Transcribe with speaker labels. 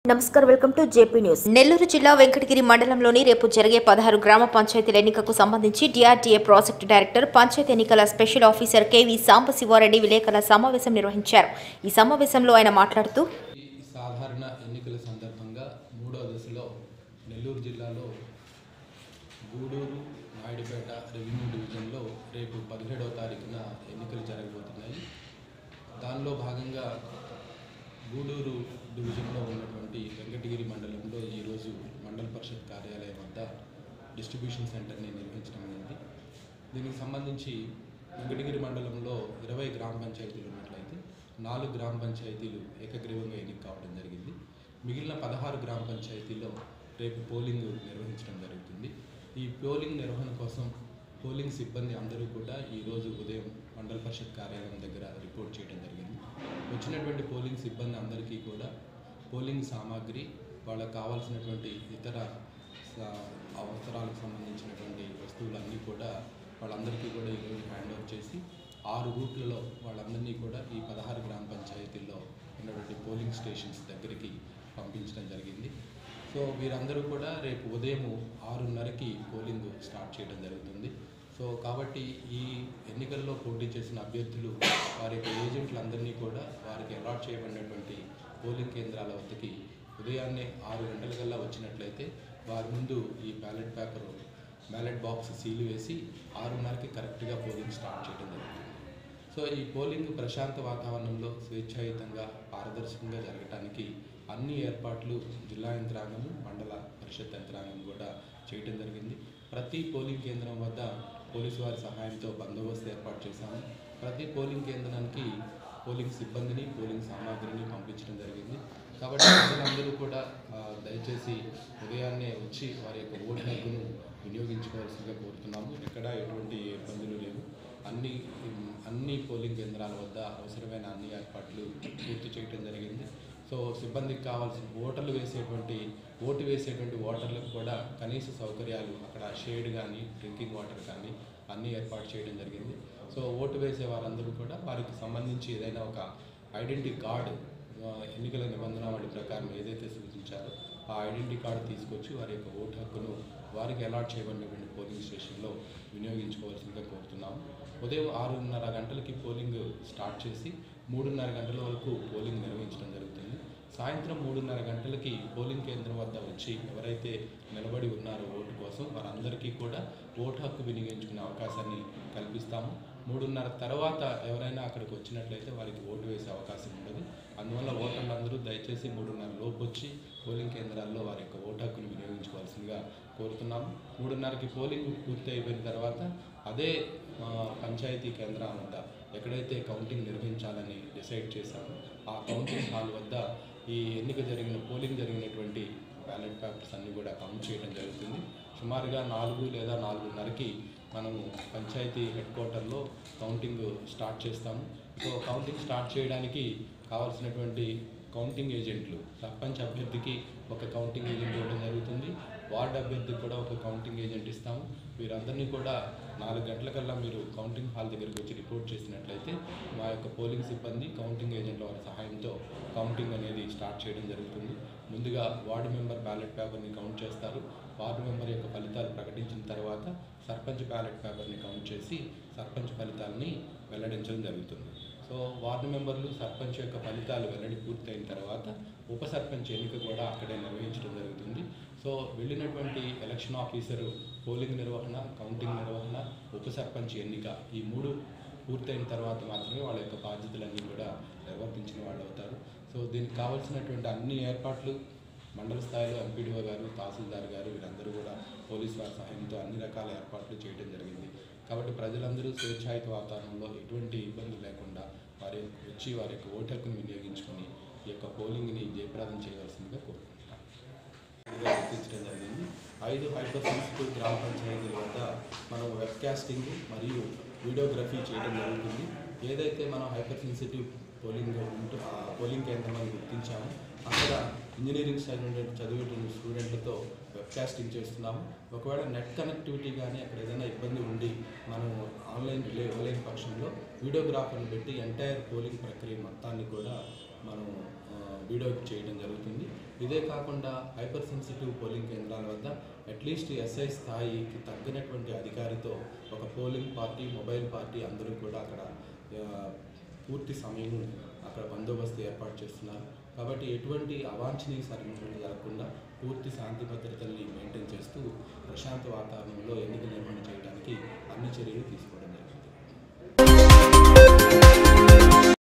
Speaker 1: నమస్కారం welcome to JP news Nellore జిల్లా వెంకటగిరి మండలంలోని రేపు జరిగే పదహారు గ్రామ పంచాయతీల ఎన్నికకు సంబంధించి డిఆర్డీఏ ప్రాజెక్టు డైరెక్టర్ పంచాయతీ ఎన్నికల స్పెషల్ ఆఫీసర్ కేవీ సాంబశివారెడ్డి విలేకరుల సమావేశం నిర్వహించారు ఈ సమావేశంలో ఆయన మాట్లాడుతూ
Speaker 2: ఈ సాధారణ ఎన్నికల సందర్భంగా మూడో దశలో నెల్లూరు జిల్లాలో గూడూరు నాయుడుపేట రెవెన్యూ డివిజన్లో రేపు పదిహేడవ తారీఖున ఎన్నికలు జరగబోతున్నాయి దానిలో భాగంగా గూడూరు డివిజన్లో ఉన్నటువంటి వెంకటగిరి మండలంలో ఈరోజు మండల పరిషత్ కార్యాలయం వద్ద డిస్ట్రిబ్యూషన్ సెంటర్ని నిర్వహించడం అనేది దీనికి సంబంధించి వెంకటగిరి మండలంలో ఇరవై గ్రామ పంచాయతీలు ఉన్నట్లయితే నాలుగు గ్రామ పంచాయతీలు ఏకగ్రీవంగా ఎన్నిక కావడం జరిగింది మిగిలిన పదహారు గ్రామ పంచాయతీల్లో రేపు పోలింగ్ నిర్వహించడం జరుగుతుంది ఈ పోలింగ్ నిర్వహణ కోసం పోలింగ్ సిబ్బంది అందరూ కూడా ఈరోజు ఉదయం మండల పరిషత్ కార్యాలయం దగ్గర రిపోర్ట్ చేయడం జరిగింది వచ్చినటువంటి పోలింగ్ సిబ్బంది అందరికీ కూడా పోలింగ్ సామాగ్రి వాళ్ళకి కావాల్సినటువంటి ఇతర స- అవసరాలకు సంబంధించినటువంటి వస్తువులన్నీ కూడా వాళ్ళందరికీ కూడా ఈరోజు హ్యాండ్ ఓవర్ చేసి ఆరు రూట్లలో వాళ్ళందరినీ కూడా ఈ పదహారు గ్రామ పంచాయతీల్లో ఉన్నటువంటి పోలింగ్ స్టేషన్స్ దగ్గరికి పంపించడం జరిగింది సో వీరందరూ కూడా రేపు ఉదయం ఆరున్నరకి పోలింగ్ స్టార్ట్ చేయడం జరుగుతుంది సో కాబట్టి ఈ ఎన్నికల్లో పోటీ చేసిన అభ్యర్థులు వారి యొక్క ఏజెంట్లందరినీ కూడా వారికి అలాట్ చేయబడినటువంటి పోలింగ్ కేంద్రాల వద్దకి ఉదయాన్నే ఆరు గంటలకల్లా వచ్చినట్లయితే వారి ముందు ఈ ballot paper ballot box seal వేసి ఆరున్నరకి కరెక్ట్గా పోలింగ్ స్టార్ట్ చేయడం జరుగుతుంది సో ఈ పోలింగ్ ప్రశాంత వాతావరణంలో స్వేచ్ఛాయుతంగా పారదర్శకంగా జరగటానికి అన్ని ఏర్పాట్లు జిల్లా యంత్రాంగము మండల పరిషత్ యంత్రాంగం కూడా చేయటం జరిగింది ప్రతి పోలింగ్ కేంద్రం వద్ద పోలీసు వారి సహాయంతో బందోబస్తు ఏర్పాటు చేశాము ప్రతి పోలింగ్ కేంద్రానికి పోలింగ్ సిబ్బందిని పోలింగ్ సామాగ్రిని పంపించడం జరిగింది కాబట్టి ప్రజలందరూ కూడా ఆ, దయచేసి ఉదయాన్నే వచ్చి వారి యొక్క ఓటు హక్కును వినియోగించుకోవాల్సిందిగా కోరుతున్నాము ఎక్కడ ఎటువంటి ఇబ్బందులు లేవు అన్ని అన్ని పోలింగ్ కేంద్రాల వద్ద అవసరమైన అన్ని ఏర్పాట్లు పూర్తి చేయడం జరిగింది సో సిబ్బందికి కావాల్సిన ఓటర్లు వేసేటువంటి ఓటు వేసేటువంటి ఓటర్లకు కూడా కనీస సౌకర్యాలు అక్కడ షేడ్ కానీ డ్రింకింగ్ వాటర్ కానీ అన్నీ ఏర్పాటు చేయడం జరిగింది సో ఓటు వేసే వారందరూ కూడా వారికి సంబంధించి ఏదైనా ఒక ఐడెంటిటీ కార్డు ఆ, ఎన్నికల నిబంధనావళి ప్రకారం ఏదైతే సూచించారో ఆ ఐడెంటిటీ కార్డు తీసుకొచ్చి వారి యొక్క ఓటు హక్కును వారికి అలాట్ చేయబడినటువంటి పోలింగ్ స్టేషన్లో వినియోగించుకోవాల్సిందిగా కోరుతున్నాము ఉదయం ఆరున్నర గంటలకి పోలింగ్ స్టార్ట్ చేసి మూడున్నర గంటల వరకు పోలింగ్ నిర్వహించడం జరుగుతుంది సాయంత్రం మూడున్నర గంటలకి పోలింగ్ కేంద్రం వద్ద వచ్చి ఎవరైతే నిలబడి ఉన్నారో ఓటు కోసం వారందరికీ కూడా ఓటు హక్కు వినియోగించుకునే అవకాశాన్ని కల్పిస్తాము మూడున్నర తర్వాత ఎవరైనా అక్కడికి వచ్చినట్లయితే వారికి ఓటు వేసే అవకాశం ఉండదు అందువల్ల ఓటర్లందరూ దయచేసి మూడున్నర లోపు వచ్చి పోలింగ్ కేంద్రాల్లో వారి యొక్క ఓటు హక్కును వినియోగించుకోవాల్సిందిగా కోరుతున్నాము మూడున్నరకి పోలింగ్ పూర్తి అయిపోయిన తర్వాత అదే ఆ, పంచాయతీ కేంద్రం వద్ద ఎక్కడైతే కౌంటింగ్ నిర్వహించాలని డిసైడ్ చేశామో ఆ కౌంటింగ్ హాల్ వద్ద ఈ ఎన్నిక జరిగిన పోలింగ్ జరిగినటువంటి బ్యాలెట్ పేపర్స్ అన్నీ కూడా కౌంట్ చేయడం జరుగుతుంది సుమారుగా నాలుగు లేదా నాలుగున్నరకి మనము పంచాయతీ హెడ్ క్వార్టర్లో కౌంటింగ్ స్టార్ట్ చేస్తాము సో కౌంటింగ్ స్టార్ట్ చేయడానికి కావాల్సినటువంటి కౌంటింగ్ ఏజెంట్లు సర్పంచ్ అభ్యర్థికి ఒక కౌంటింగ్ ఏజెంట్ ఇవ్వడం జరుగుతుంది వార్డ్ అభ్యర్థికి కూడా ఒక కౌంటింగ్ ఏజెంట్ ఇస్తాము వీరందరినీ కూడా నాలుగు గంటలకల్లా మీరు కౌంటింగ్ హాల్ దగ్గరికి వచ్చి రిపోర్ట్ చేసినట్లయితే మా యొక్క పోలింగ్ సిబ్బంది కౌంటింగ్ ఏజెంట్ల వారి సహాయంతో కౌంటింగ్ అనేది స్టార్ట్ చేయడం జరుగుతుంది ముందుగా వార్డు మెంబర్ బ్యాలెట్ పేపర్ని కౌంట్ చేస్తారు వార్డు మెంబర్ యొక్క ఫలితాలు ప్రకటించిన తర్వాత సర్పంచ్ బ్యాలెట్ పేపర్ని కౌంట్ చేసి సర్పంచ్ ఫలితాలని వెల్లడించడం జరుగుతుంది సో వార్డు మెంబర్లు సర్పంచ్ యొక్క ఫలితాలు వెల్లడి పూర్తయిన తర్వాత ఉప సర్పంచ్ ఎన్నిక కూడా అక్కడే నిర్వహించడం జరుగుతుంది సో వెళ్ళినటువంటి ఎలక్షన్ ఆఫీసరు పోలింగ్ నిర్వహణ కౌంటింగ్ నిర్వహణ ఉప సర్పంచ్ ఎన్నిక ఈ మూడు పూర్తయిన తర్వాత మాత్రమే వాళ్ళ యొక్క బాధ్యతలన్నీ కూడా నిర్వర్తించిన వాళ్ళు అవుతారు సో దీనికి కావాల్సినటువంటి అన్ని ఏర్పాట్లు మండల స్థాయిలో ఎంపీడీఓ గారు తహసీల్దార్ గారు వీరందరూ కూడా పోలీస్ వారి సహాయంతో అన్ని రకాల ఏర్పాట్లు చేయడం జరిగింది కాబట్టి ప్రజలందరూ స్వేచ్ఛాయుత వాతావరణంలో ఎటువంటి ఇబ్బంది లేకుండా వారి వచ్చి వారి యొక్క ఓటు హక్కును వినియోగించుకొని ఈ యొక్క పోలింగ్ని జయప్రదం చేయవలసిందిగా కోరుకుంటున్నాను ఇదిగా గుర్తించడం జరిగింది ఐదు హైపర్ సెన్సిటివ్ గ్రామ పంచాయతీల వద్ద మనం వెబ్కాస్టింగ్ మరియు వీడియోగ్రఫీ చేయడం జరుగుతుంది ఏదైతే మనం హైపర్ సెన్సిటివ్ పోలింగ్ ఉంటూ ఆ పోలింగ్ కేంద్రం అని గుర్తించామో అక్కడ ఇంజనీరింగ్ చదివే చదివేటువంటి స్టూడెంట్లతో వెబ్కాస్టింగ్ చేస్తున్నాము ఒకవేళ నెట్ కనెక్టివిటీ కానీ అక్కడ ఏదైనా ఇబ్బంది ఉండి మనం ఆన్లైన్ రిలే ఇవ్వలేని పక్షంలో వీడియోగ్రాఫర్ని పెట్టి ఎంటైర్ పోలింగ్ ప్రక్రియ మొత్తాన్ని కూడా మనం ఆ, వీడియో చేయడం జరుగుతుంది ఇదే కాకుండా హైపర్ సెన్సిటివ్ పోలింగ్ కేంద్రాల వద్ద అట్లీస్ట్ ఎస్ఐ స్థాయికి తగ్గినటువంటి అధికారితో ఒక పోలింగ్ పార్టీ మొబైల్ పార్టీ అందరూ కూడా అక్కడ ఆ, పూర్తి సమయం అక్కడ బందోబస్తు ఏర్పాటు చేస్తున్నారు కాబట్టి ఎటువంటి అవాంఛనీయ సంఘటనలు జరగకుండా పూర్తి శాంతి భద్రతల్ని మెయింటైన్ చేస్తూ ప్రశాంత వాతావరణంలో ఎన్నికలు నిర్వహణ చేయడానికి అన్ని చర్యలు తీసుకోవడం